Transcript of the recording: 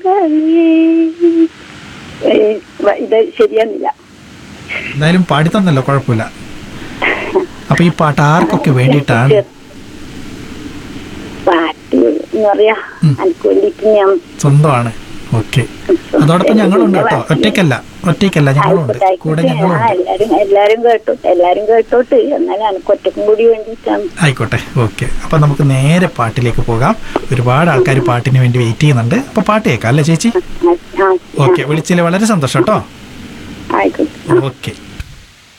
കളിയേ ഏ, വ- ഇത് ശരിയാന്നില്ല എന്തായാലും പാടി തന്നല്ലോ കുഴപ്പമില്ല അപ്പൊ ഈ പാട്ട് ആർക്കൊക്കെ വേണ്ടിയിട്ടാണ് പാട്ട് എന്ന് പറയാ ഉം. എനിക്ക് വേണ്ടിട്ട് ഞാൻ സ്വന്തമാണ് ഓക്കെ അതോടൊപ്പം ഞങ്ങളുണ്ട് കേട്ടോ ഒറ്റയ്ക്കല്ല ഒറ്റയ്ക്കല്ല ഞങ്ങളുണ്ട് ആയിക്കോട്ടെ, കൂടെ ആയിക്കോട്ടെ. ആ, ഞങ്ങളുണ്ട് എല്ലാരും എല്ലാരും കേട്ടോട്ടെ എല്ലാരും കേട്ടോട്ട് എന്നാലും എനിക്ക് ഒറ്റക്കും കൂടി വേണ്ടിയിട്ടാണ് ആയിക്കോട്ടെ ഓക്കെ അപ്പൊ നമുക്ക് നേരെ പാട്ടിലേക്ക് പോകാം ഒരുപാട് ആൾക്കാർ പാട്ടിന് വേണ്ടി വെയിറ്റ് ചെയ്യുന്നുണ്ട് അപ്പൊ പാട്ട് കേൾക്കാം അല്ലേ ചേച്ചി ആ, ആ, ഓക്കെ വിളിച്ചതിൽ വളരെ സന്തോഷം കേട്ടോ ആയിക്കോട്ടെ ഓക്കെ